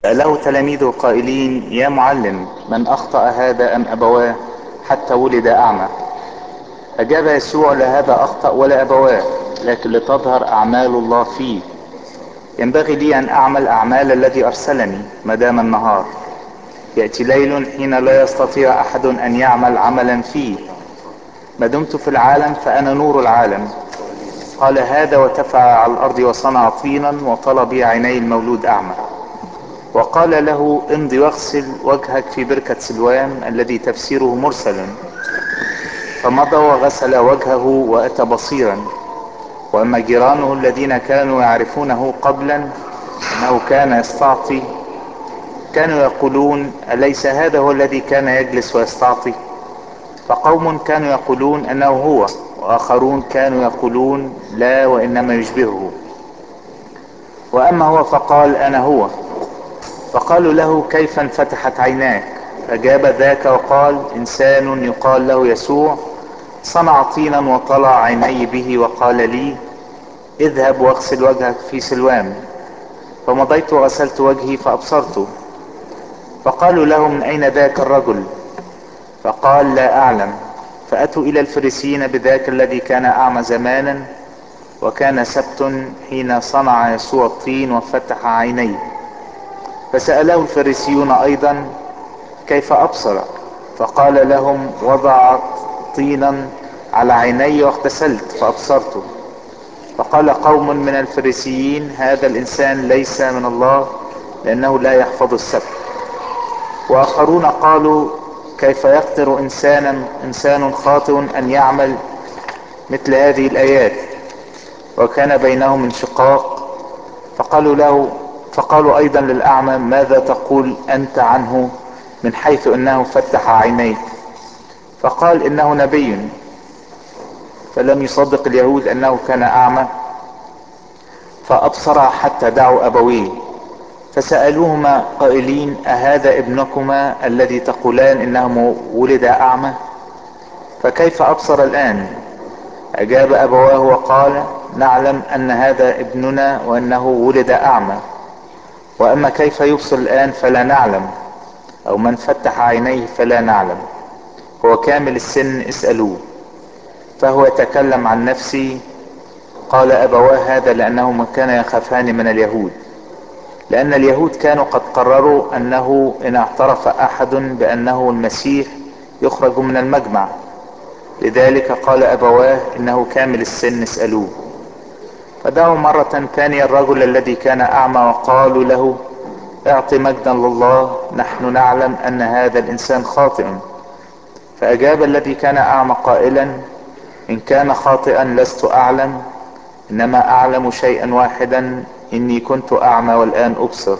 سأله تلاميذه قائلين يا معلم من أخطأ هذا أم أبواه حتى ولد أعمى أجاب يسوع لا هذا أخطأ ولا أبواه لكن لتظهر أعمال الله فيه ينبغي لي أن أعمل أعمال الذي أرسلني مدام النهار يأتي ليل حين لا يستطيع أحد أن يعمل عملا فيه ما دمت في العالم فأنا نور العالم قال هذا وتفع على الأرض وصنع طينا وطلب بي عيني المولود أعمى وقال له امضي واغسل وجهك في بركة سلوان الذي تفسيره مرسل فمضى وغسل وجهه وأتى بصيرا وأما جيرانه الذين كانوا يعرفونه قبلا أنه كان يستعطي كانوا يقولون أليس هذا هو الذي كان يجلس ويستعطي فقوم كانوا يقولون أنه هو وآخرون كانوا يقولون لا وإنما يشبهه وأما هو فقال أنا هو فقالوا له كيف انفتحت عيناك فجاب ذاك وقال إنسان يقال له يسوع صنع طينا وطلع عيني به وقال لي اذهب واغسل وجهك في سلوان فمضيت وغسلت وجهي فأبصرته فقالوا له من أين ذاك الرجل فقال لا أعلم فأتوا إلى الفريسيين بذاك الذي كان أعمى زمانا وكان سبت حين صنع يسوع الطين وفتح عينيه فسأله الفريسيون أيضا كيف أبصر فقال لهم وضع طينا على عيني واغتسلت فأبصرته فقال قوم من الفريسيين هذا الإنسان ليس من الله لأنه لا يحفظ السبت وآخرون قالوا كيف يقدر إنسانا إنسان خاطئ أن يعمل مثل هذه الآيات وكان بينهم انشقاق فقالوا له فقالوا أيضا للأعمى ماذا تقول أنت عنه من حيث أنه فتح عينيه فقال إنه نبي فلم يصدق اليهود أنه كان أعمى فأبصر حتى دعوا أبويه فسألوهما قائلين أهذا ابنكما الذي تقولان إنه ولد أعمى فكيف أبصر الآن أجاب أبواه وقال نعلم أن هذا ابننا وأنه ولد أعمى وأما كيف يبصر الآن فلا نعلم أو من فتح عينيه فلا نعلم هو كامل السن اسألوه فهو يتكلم عن نفسي قال أبواه هذا لأنهما كان يخافان من اليهود لأن اليهود كانوا قد قرروا أنه إن اعترف أحد بأنه المسيح يخرج من المجمع لذلك قال أبواه إنه كامل السن اسألوه فدعوا مرة ثانية الرجل الذي كان أعمى وقالوا له اعط مجدا لله نحن نعلم أن هذا الإنسان خاطئ فأجاب الذي كان أعمى قائلا إن كان خاطئا لست أعلم إنما أعلم شيئا واحدا إني كنت أعمى والآن أبصر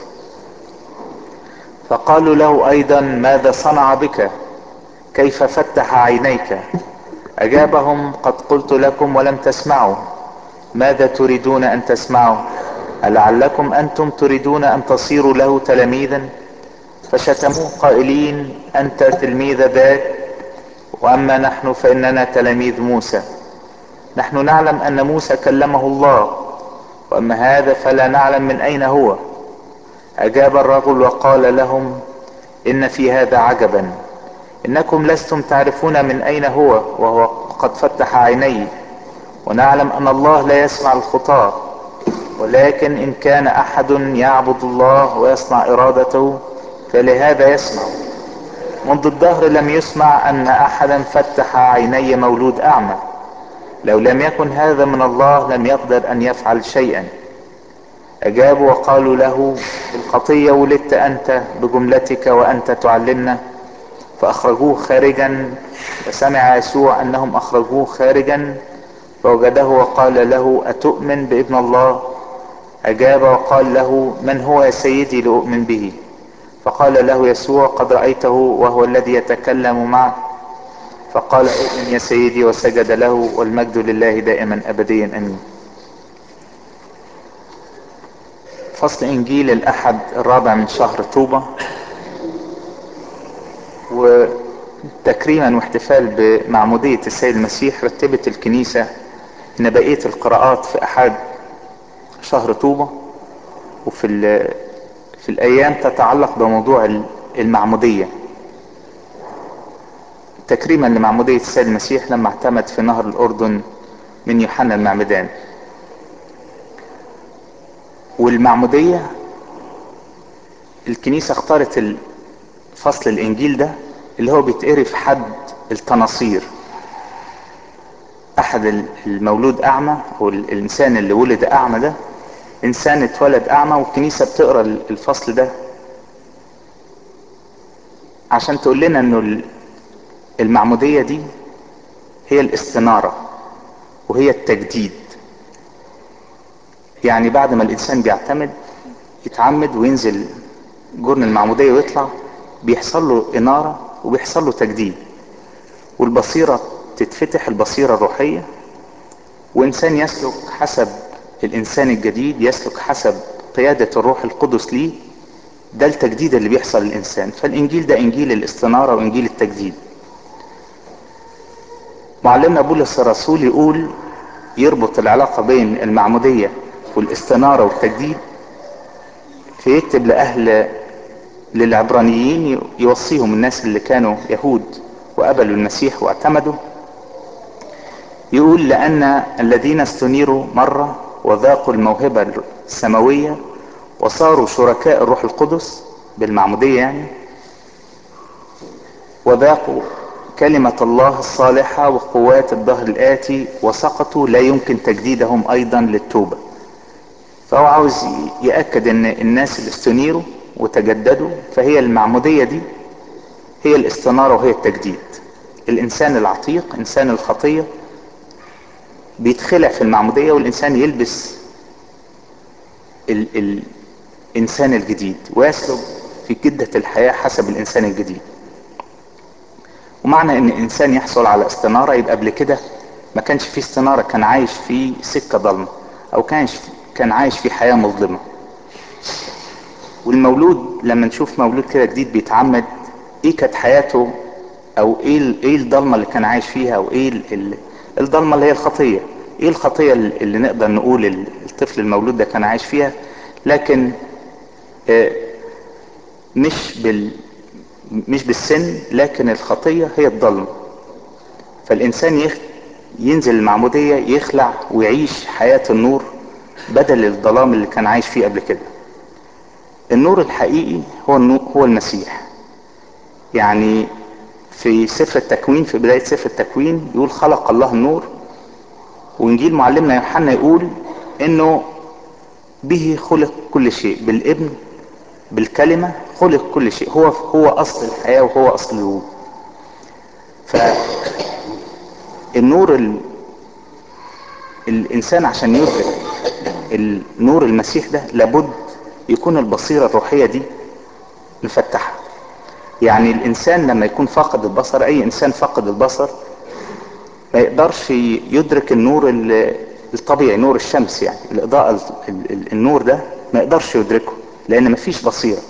فقالوا له أيضا ماذا صنع بك كيف فتح عينيك أجابهم قد قلت لكم ولم تسمعوا ماذا تريدون أن تسمعوا ألعلكم أنتم تريدون أن تصيروا له تلاميذا فشتموه قائلين أنت تلميذ ذاك وأما نحن فإننا تلاميذ موسى نحن نعلم أن موسى كلمه الله وأما هذا فلا نعلم من أين هو أجاب الرجل وقال لهم إن في هذا عجبا إنكم لستم تعرفون من أين هو وهو قد فتح عينيه ونعلم أن الله لا يسمع الخطاة ولكن إن كان أحد يعبد الله ويصنع إرادته فلهذا يسمع منذ الدهر لم يسمع أن أحدا فتح عيني مولود أعمى لو لم يكن هذا من الله لم يقدر أن يفعل شيئا أجابوا وقالوا له الخطية ولدت أنت بجملتك وأنت تعلمنا فأخرجوه خارجا فسمع يسوع أنهم أخرجوه خارجا فوجده وقال له أتؤمن بابن الله أجاب وقال له من هو يا سيدي لأؤمن به فقال له يسوع قد رأيته وهو الذي يتكلم معك فقال اؤمن يا سيدي وسجد له والمجد لله دائما ابديا امين فصل انجيل الاحد الرابع من شهر طوبة وتكريما واحتفال بمعمودية السيد المسيح رتبت الكنيسة ان بقية القراءات في احد شهر طوبة وفي في الايام تتعلق بموضوع المعمودية تكريما لمعمودية السيد المسيح لما اعتمد في نهر الاردن من يوحنا المعمدان والمعمودية الكنيسة اختارت فصل الانجيل ده اللي هو بيتقري في حد التناصير احد المولود اعمى او الانسان اللي ولد اعمى ده انسان اتولد اعمى والكنيسة بتقرا الفصل ده عشان تقول لنا انه المعمودية دي هي الاستنارة وهي التجديد يعني بعد ما الانسان بيعتمد يتعمد وينزل جرن المعمودية ويطلع بيحصل له انارة وبيحصل له تجديد والبصيرة تتفتح البصيرة الروحية وانسان يسلك حسب الانسان الجديد يسلك حسب قيادة الروح القدس ليه ده التجديد اللي بيحصل للانسان فالانجيل ده انجيل الاستنارة وانجيل التجديد معلمنا بولس الرسول يقول يربط العلاقة بين المعمودية والاستنارة والتجديد فيكتب لأهل للعبرانيين يوصيهم الناس اللي كانوا يهود وقبلوا المسيح واعتمدوا يقول لأن الذين استنيروا مرة وذاقوا الموهبة السماوية وصاروا شركاء الروح القدس بالمعمودية يعني وذاقوا كلمة الله الصالحة وقوات الظهر الآتي وسقطوا لا يمكن تجديدهم أيضا للتوبة فهو عاوز يأكد ان الناس اللي استنيروا وتجددوا فهي المعمودية دي هي الاستنارة وهي التجديد الانسان العتيق انسان الخطية بيتخلع في المعمودية والانسان يلبس ال الانسان الجديد ويسلك في جدة الحياة حسب الانسان الجديد ومعنى ان الانسان يحصل على استنارة يبقى قبل كده ما كانش فيه استنارة كان عايش في سكة ضلمة او كانش كان عايش في حياة مظلمة والمولود لما نشوف مولود كده جديد بيتعمد ايه كانت حياته او ايه ايه الضلمة اللي كان عايش فيها او ايه الضلمة اللي هي الخطية ايه الخطية اللي نقدر نقول الطفل المولود ده كان عايش فيها لكن آه مش بال مش بالسن لكن الخطية هي الضلمة فالانسان يخ ينزل المعمودية يخلع ويعيش حياة النور بدل الظلام اللي كان عايش فيه قبل كده النور الحقيقي هو النور هو المسيح يعني في سفر التكوين في بداية سفر التكوين يقول خلق الله النور وانجيل معلمنا يوحنا يقول انه به خلق كل شيء بالابن بالكلمة خلق كل شيء هو هو اصل الحياة وهو اصل الوجود فالنور ال... الانسان عشان يدرك النور المسيح ده لابد يكون البصيرة الروحية دي مفتحة يعني الانسان لما يكون فاقد البصر اي انسان فاقد البصر ما يقدرش يدرك النور الطبيعي نور الشمس يعني الاضاءة النور ده ما يقدرش يدركه لان ما فيش بصيرة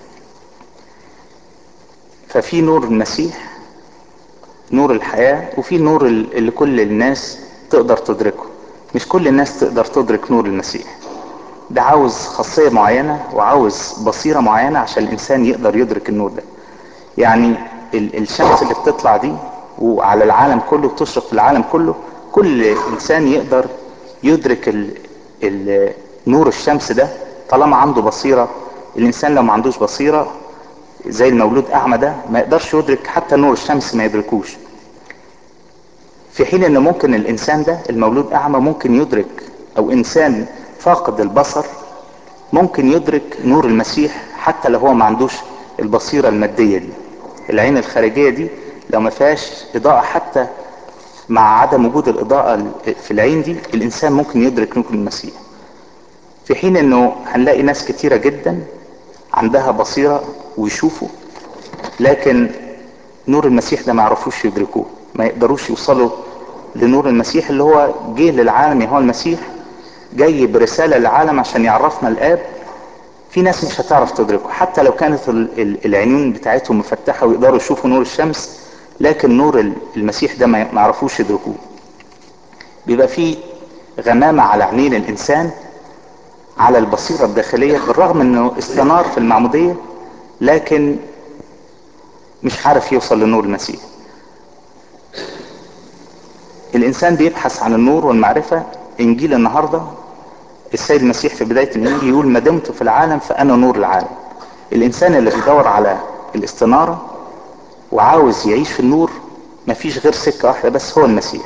ففي نور المسيح نور الحياة وفي نور اللي كل الناس تقدر تدركه مش كل الناس تقدر تدرك نور المسيح ده عاوز خاصية معينة وعاوز بصيرة معينة عشان الانسان يقدر يدرك النور ده يعني الشمس اللي بتطلع دي وعلى العالم كله بتشرق في العالم كله كل انسان يقدر يدرك ال ال نور الشمس ده طالما عنده بصيرة الانسان لو ما عندوش بصيرة زي المولود اعمى ده ما يقدرش يدرك حتى نور الشمس ما يدركوش في حين ان ممكن الانسان ده المولود اعمى ممكن يدرك او انسان فاقد البصر ممكن يدرك نور المسيح حتى لو هو ما عندوش البصيرة المادية دي العين الخارجية دي لو ما فيهاش اضاءة حتى مع عدم وجود الاضاءة في العين دي الانسان ممكن يدرك نور المسيح في حين انه هنلاقي ناس كتيرة جدا عندها بصيرة ويشوفوا لكن نور المسيح ده ما يعرفوش يدركوه ما يقدروش يوصلوا لنور المسيح اللي هو جه للعالم هو المسيح جاي برسالة للعالم عشان يعرفنا الآب في ناس مش هتعرف تدركه حتى لو كانت العينين بتاعتهم مفتحة ويقدروا يشوفوا نور الشمس لكن نور المسيح ده ما يعرفوش يدركوه بيبقى فيه غمامة على عينين الإنسان على البصيرة الداخلية بالرغم انه استنار في المعمودية لكن مش عارف يوصل لنور المسيح الانسان بيبحث عن النور والمعرفة انجيل النهاردة السيد المسيح في بداية الانجيل يقول ما دمت في العالم فانا نور العالم الانسان اللي بيدور على الاستنارة وعاوز يعيش في النور مفيش غير سكة واحدة بس هو المسيح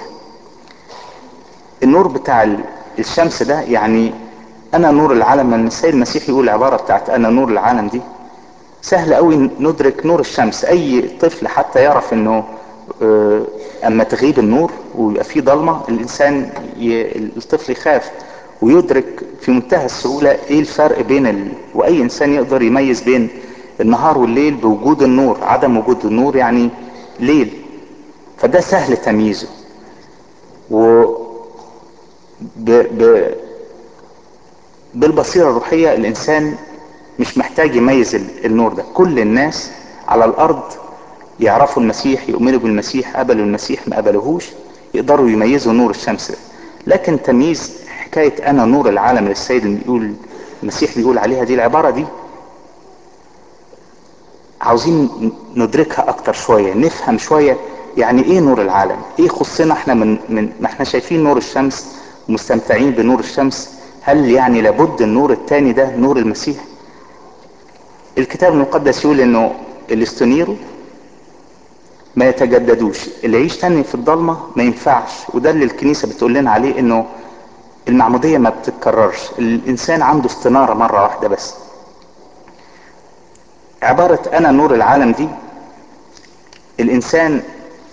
النور بتاع الشمس ده يعني انا نور العالم لما السيد المسيح يقول العبارة بتاعت انا نور العالم دي سهل قوي ندرك نور الشمس اي طفل حتى يعرف انه اما تغيب النور ويبقى فيه ضلمة الانسان ي... الطفل يخاف ويدرك في منتهى السهولة ايه الفرق بين ال... واي انسان يقدر يميز بين النهار والليل بوجود النور عدم وجود النور يعني ليل فده سهل تمييزه و ب... ب... بالبصيرة الروحية الانسان مش محتاج يميز النور ده كل الناس على الارض يعرفوا المسيح يؤمنوا بالمسيح قبلوا المسيح ما قبلوهوش يقدروا يميزوا نور الشمس ده لكن تمييز حكاية انا نور العالم اللي السيد اللي بيقول المسيح بيقول عليها دي العبارة دي عاوزين ندركها اكتر شوية نفهم شوية يعني ايه نور العالم ايه يخصنا احنا من, من ما احنا شايفين نور الشمس مستمتعين بنور الشمس هل يعني لابد النور التاني ده نور المسيح الكتاب المقدس يقول انه الاستنيرو ما يتجددوش اللي يعيش تاني في الضلمة ما ينفعش وده اللي الكنيسة بتقول لنا عليه انه المعمودية ما بتتكررش الانسان عنده استنارة مرة واحدة بس عبارة انا نور العالم دي الانسان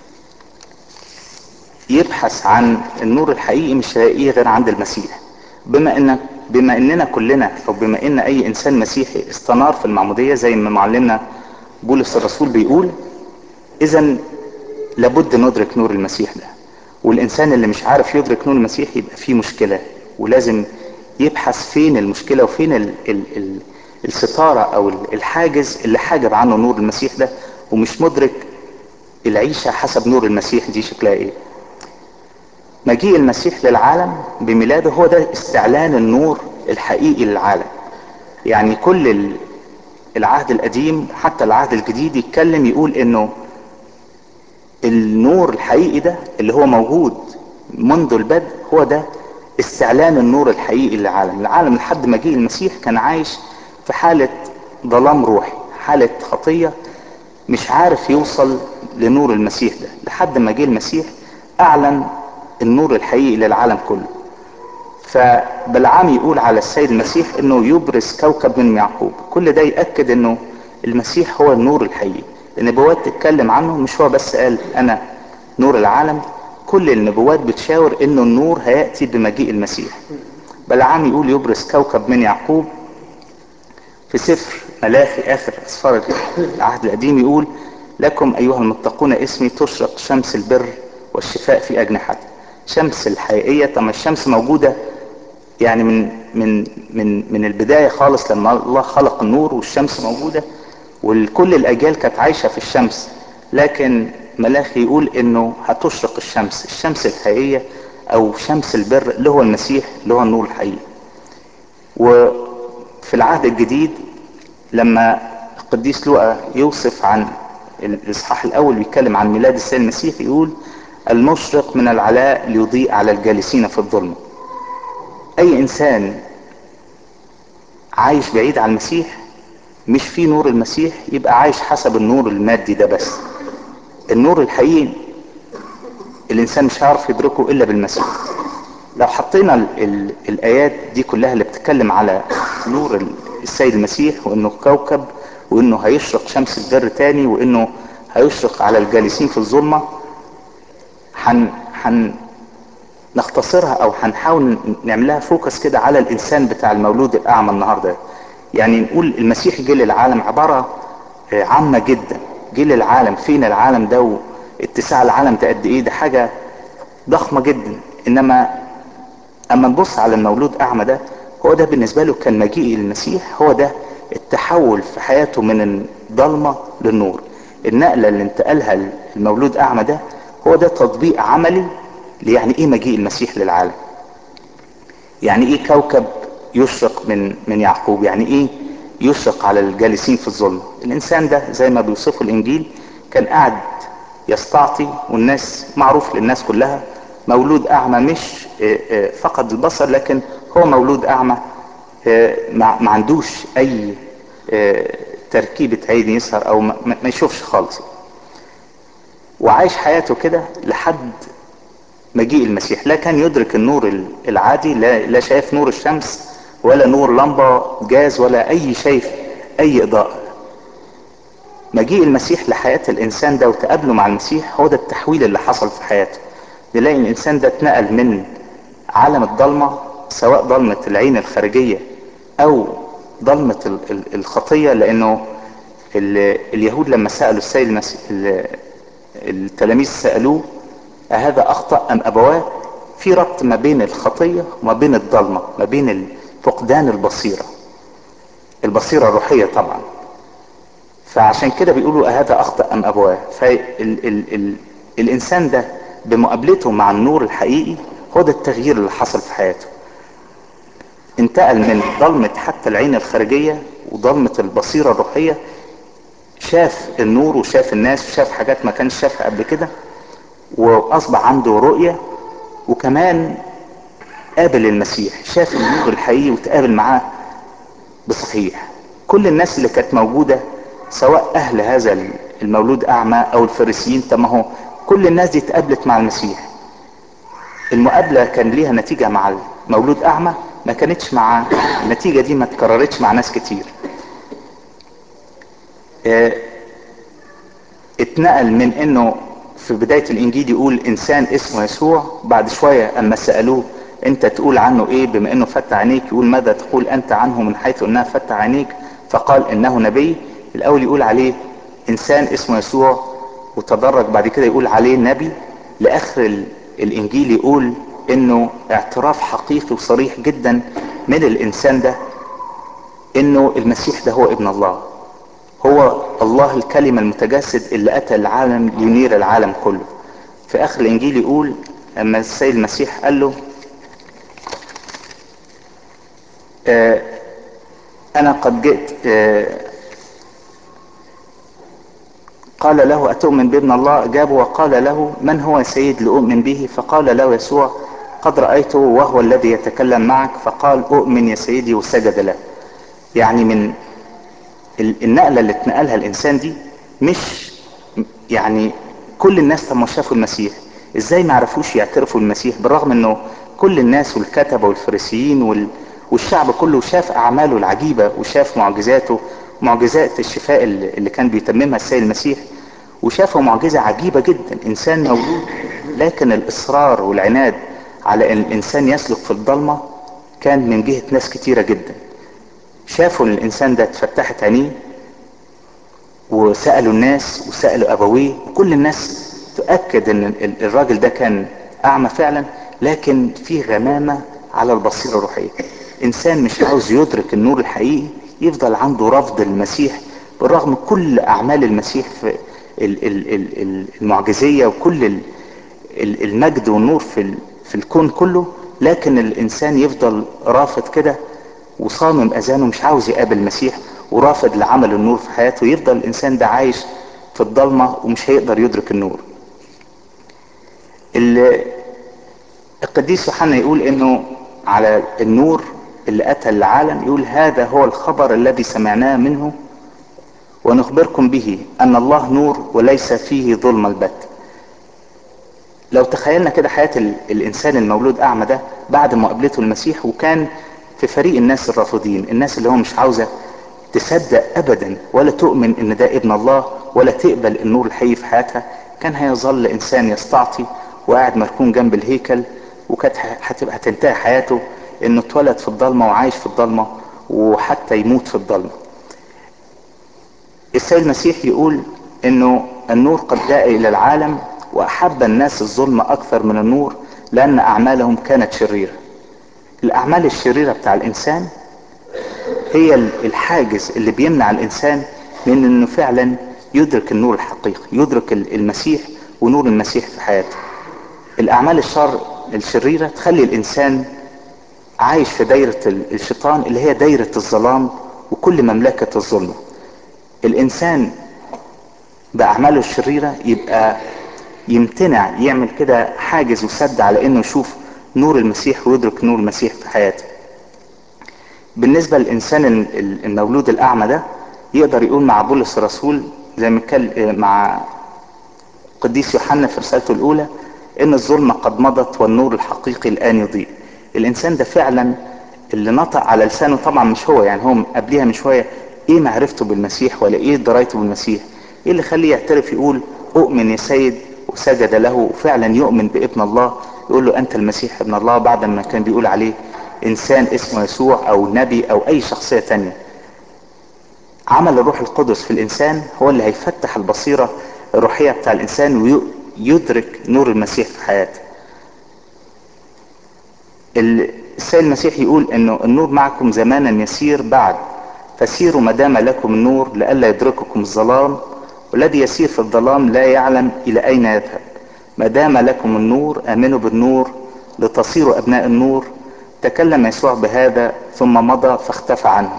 يبحث عن النور الحقيقي مش هيلاقيه غير عند المسيح بما ان بما اننا كلنا او بما ان اي انسان مسيحي استنار في المعمودية زي ما معلمنا بولس الرسول بيقول اذا لابد ندرك نور المسيح ده والانسان اللي مش عارف يدرك نور المسيح يبقى فيه مشكلة ولازم يبحث فين المشكلة وفين ال ال ال الستارة او الحاجز اللي حاجب عنه نور المسيح ده ومش مدرك العيشة حسب نور المسيح دي شكلها ايه مجيء المسيح للعالم بميلاده هو ده استعلان النور الحقيقي للعالم يعني كل العهد القديم حتى العهد الجديد يتكلم يقول انه النور الحقيقي ده اللي هو موجود منذ البدء هو ده استعلان النور الحقيقي للعالم العالم لحد ما جه المسيح كان عايش في حالة ظلام روحي حالة خطية مش عارف يوصل لنور المسيح ده لحد ما جه المسيح اعلن النور الحقيقي للعالم كله فبلعام يقول على السيد المسيح انه يبرز كوكب من يعقوب كل ده يأكد انه المسيح هو النور الحقيقي النبوات تتكلم عنه مش هو بس قال انا نور العالم كل النبوات بتشاور انه النور هيأتي بمجيء المسيح بلعام يقول يبرز كوكب من يعقوب في سفر ملاخي اخر اسفار العهد القديم يقول لكم ايها المتقون اسمي تشرق شمس البر والشفاء في اجنحته شمس الحقيقية طب الشمس موجودة يعني من من من من البداية خالص لما الله خلق النور والشمس موجودة وكل الاجيال كانت عايشة في الشمس لكن ملاخي يقول انه هتشرق الشمس الشمس الحقيقية او شمس البر اللي هو المسيح اللي هو النور الحقيقي وفي العهد الجديد لما القديس لوقا يوصف عن الاصحاح الاول بيتكلم عن ميلاد السيد المسيح يقول المشرق من العلاء ليضيء على الجالسين في الظلمة اي انسان عايش بعيد عن المسيح مش في نور المسيح يبقى عايش حسب النور المادي ده بس النور الحقيقي الانسان مش هيعرف يدركه الا بالمسيح لو حطينا ال ال الايات دي كلها اللي بتتكلم على نور السيد المسيح وانه كوكب وانه هيشرق شمس البر تاني وانه هيشرق على الجالسين في الظلمة هن هن نختصرها او هنحاول نعملها فوكس كده على الانسان بتاع المولود الاعمى النهارده يعني نقول المسيح جه للعالم عبارة عامة جدا جه للعالم فين العالم ده واتساع العالم ده قد ايه ده حاجة ضخمة جدا انما اما نبص على المولود اعمى ده هو ده بالنسبة له كان مجيء المسيح هو ده التحول في حياته من الضلمة للنور النقلة اللي انتقلها المولود اعمى ده هو ده تطبيق عملي يعني ايه مجيء المسيح للعالم يعني ايه كوكب يشرق من من يعقوب يعني ايه يشرق على الجالسين في الظلم الانسان ده زي ما بيوصفه الانجيل كان قاعد يستعطي والناس معروف للناس كلها مولود اعمى مش فقد البصر لكن هو مولود اعمى ما عندوش اي تركيبة عين يسهر او ما يشوفش خالص وعايش حياته كده لحد مجيء المسيح لا كان يدرك النور العادي لا, لا شايف نور الشمس ولا نور لمبة جاز ولا اي شايف اي اضاءة مجيء المسيح لحياة الانسان ده وتقابله مع المسيح هو ده التحويل اللي حصل في حياته نلاقي الانسان ده اتنقل من عالم الضلمة سواء ضلمة العين الخارجية او ضلمة الخطية لانه اليهود لما سألوا السيد المسيح التلاميذ سألوه أهذا أخطأ أم أبواه في ربط ما بين الخطية وما بين الضلمة ما بين فقدان البصيرة البصيرة الروحية طبعا فعشان كده بيقولوا أهذا أخطأ أم أبواه فالإنسان ده بمقابلته مع النور الحقيقي هو ده التغيير اللي حصل في حياته انتقل من ضلمة حتى العين الخارجية وضلمة البصيرة الروحية شاف النور وشاف الناس وشاف حاجات ما كانش شافها قبل كده واصبح عنده رؤية وكمان قابل المسيح شاف النور الحقيقي وتقابل معاه بصحيح كل الناس اللي كانت موجودة سواء اهل هذا المولود اعمى او الفريسيين طب ما هو كل الناس دي اتقابلت مع المسيح المقابلة كان ليها نتيجة مع المولود اعمى ما كانتش مع النتيجة دي ما اتكررتش مع ناس كتير اه اتنقل من انه في بداية الانجيل يقول انسان اسمه يسوع بعد شوية اما سألوه انت تقول عنه ايه بما انه فتح عينيك يقول ماذا تقول انت عنه من حيث انها فتح عينيك فقال انه نبي الاول يقول عليه انسان اسمه يسوع وتدرج بعد كده يقول عليه نبي لاخر الانجيل يقول انه اعتراف حقيقي وصريح جدا من الانسان ده انه المسيح ده هو ابن الله هو الله الكلمة المتجسد اللي اتى العالم لينير العالم كله في اخر الانجيل يقول اما السيد المسيح قال له آه انا قد جئت آه قال له أتؤمن بابن الله أجاب وقال له من هو سيد لأؤمن به فقال له يسوع قد رأيته وهو الذي يتكلم معك فقال أؤمن يا سيدي وسجد له يعني من النقلة اللي اتنقلها الإنسان دي مش يعني كل الناس لما شافوا المسيح ازاي ما عرفوش يعترفوا المسيح بالرغم انه كل الناس والكتبة والفريسيين وال والشعب كله شاف اعماله العجيبة وشاف معجزاته معجزات الشفاء اللي كان بيتممها السيد المسيح وشافوا معجزة عجيبة جدا انسان مولود لكن الاصرار والعناد على ان الانسان يسلك في الضلمة كان من جهة ناس كتيرة جدا شافوا ان الانسان ده اتفتحت عينيه وسألوا الناس وسألوا ابويه وكل الناس تؤكد ان الراجل ده كان اعمى فعلا لكن في غمامة على البصيرة الروحية انسان مش عاوز يدرك النور الحقيقي يفضل عنده رفض المسيح بالرغم كل اعمال المسيح في المعجزية وكل المجد والنور في في الكون كله لكن الانسان يفضل رافض كده وصامم اذانه مش عاوز يقابل المسيح ورافض لعمل النور في حياته يفضل الانسان ده عايش في الضلمة ومش هيقدر يدرك النور القديس يوحنا يقول انه على النور اللي اتى العالم يقول هذا هو الخبر الذي سمعناه منه ونخبركم به ان الله نور وليس فيه ظلم البت لو تخيلنا كده حياة الانسان المولود اعمى ده بعد مقابلته المسيح وكان في فريق الناس الرافضين الناس اللي هو مش عاوزة تصدق ابدا ولا تؤمن ان ده ابن الله ولا تقبل النور الحقيقي في حياتها كان هيظل انسان يستعطي وقاعد مركون جنب الهيكل وكانت هتبقى هتنتهي حياته انه اتولد في الضلمة وعايش في الضلمة وحتى يموت في الضلمة السيد المسيح يقول انه النور قد جاء الى العالم واحب الناس الظلم اكثر من النور لان اعمالهم كانت شريرة الاعمال الشريرة بتاع الانسان هي الحاجز اللي بيمنع الانسان من انه فعلا يدرك النور الحقيقي يدرك المسيح ونور المسيح في حياته الاعمال الشر الشريرة تخلي الانسان عايش في دايرة الشيطان اللي هي دايرة الظلام وكل مملكة الظلمة الانسان باعماله الشريرة يبقى يمتنع يعمل كده حاجز وسد على انه يشوف نور المسيح ويدرك نور المسيح في حياته بالنسبة للإنسان المولود الأعمى ده يقدر يقول مع بولس الرسول زي ما كان مع قديس يوحنا في رسالته الأولى إن الظلمة قد مضت والنور الحقيقي الآن يضيء الإنسان ده فعلا اللي نطق على لسانه طبعا مش هو يعني هو قبليها من شوية إيه معرفته بالمسيح ولا إيه درايته بالمسيح إيه اللي خليه يعترف يقول أؤمن يا سيد وسجد له وفعلا يؤمن بابن الله يقول له أنت المسيح ابن الله بعد ما كان بيقول عليه انسان اسمه يسوع او نبي او اي شخصية تانية عمل الروح القدس في الانسان هو اللي هيفتح البصيرة الروحية بتاع الانسان ويدرك نور المسيح في حياته السيد المسيح يقول انه النور معكم زمانا يسير بعد فسيروا ما دام لكم النور لئلا يدرككم الظلام والذي يسير في الظلام لا يعلم الى اين يذهب ما دام لكم النور امنوا بالنور لتصيروا ابناء النور تكلم يسوع بهذا ثم مضى فاختفى عنه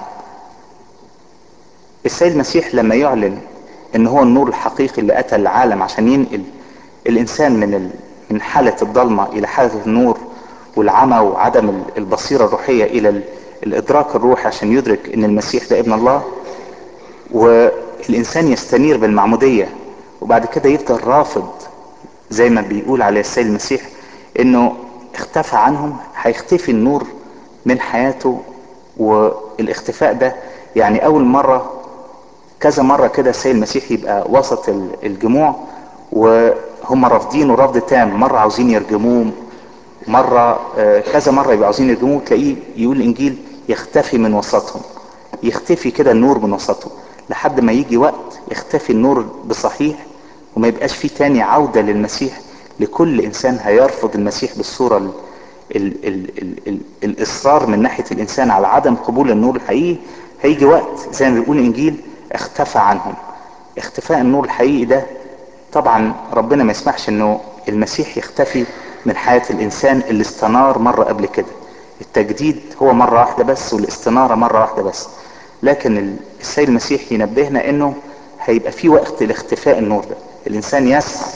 السيد المسيح لما يعلن ان هو النور الحقيقي اللي اتى العالم عشان ينقل الانسان من من حالة الضلمة الى حالة النور والعمى وعدم البصيرة الروحية الى الادراك الروحي عشان يدرك ان المسيح ده ابن الله والانسان يستنير بالمعمودية وبعد كده يفضل رافض زي ما بيقول عليه السيد المسيح انه اختفى عنهم هيختفي النور من حياته والاختفاء ده يعني اول مرة كذا مرة كده السيد المسيح يبقى وسط الجموع وهم رافضينه رفض تام مرة عاوزين يرجموه مرة كذا مرة يبقى عاوزين يرجموه تلاقيه يقول الانجيل يختفي من وسطهم يختفي كده النور من وسطهم لحد ما يجي وقت يختفي النور بصحيح وما يبقاش فيه تاني عودة للمسيح لكل انسان هيرفض المسيح بالصورة ال ال ال ال ال الاصرار من ناحية الانسان على عدم قبول النور الحقيقي هيجي وقت زي ما بيقول الانجيل اختفى عنهم اختفاء النور الحقيقي ده طبعا ربنا ما يسمحش انه المسيح يختفي من حياة الانسان اللي استنار مرة قبل كده التجديد هو مرة واحدة بس والاستنارة مرة واحدة بس لكن السيد المسيح ينبهنا انه هيبقى في وقت لاختفاء النور ده الانسان يسعى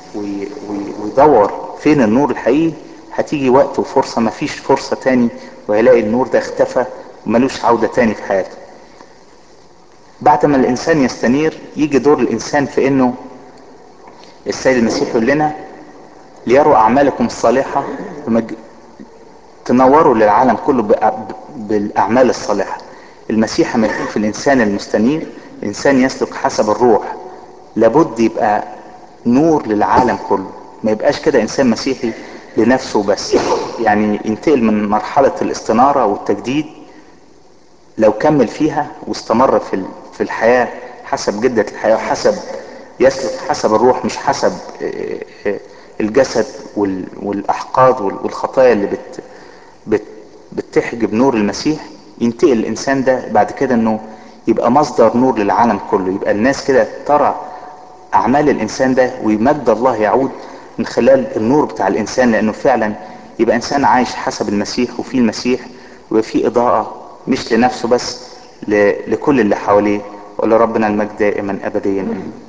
ويدور فين النور الحقيقي هتيجي وقت وفرصة مفيش فرصة تاني وهيلاقي النور ده اختفى وملوش عودة تاني في حياته بعد ما الانسان يستنير يجي دور الانسان في انه السيد المسيح يقول لنا ليروا اعمالكم الصالحة ومج... تنوروا للعالم كله بأ... بالاعمال الصالحة المسيح لما يكون في الانسان المستنير انسان يسلك حسب الروح لابد يبقى نور للعالم كله ما يبقاش كده انسان مسيحي لنفسه بس يعني ينتقل من مرحلة الاستنارة والتجديد لو كمل فيها واستمر في في الحياة حسب جدة الحياة وحسب يسلك حسب الروح مش حسب الجسد والاحقاد والخطايا اللي بت بت بتحجب نور المسيح ينتقل الانسان ده بعد كده انه يبقى مصدر نور للعالم كله يبقى الناس كده ترى اعمال الانسان ده ومجد الله يعود من خلال النور بتاع الانسان لانه فعلا يبقى انسان عايش حسب المسيح وفي المسيح ويبقى في اضاءة مش لنفسه بس لكل اللي حواليه ولربنا المجد دائما ابديا امين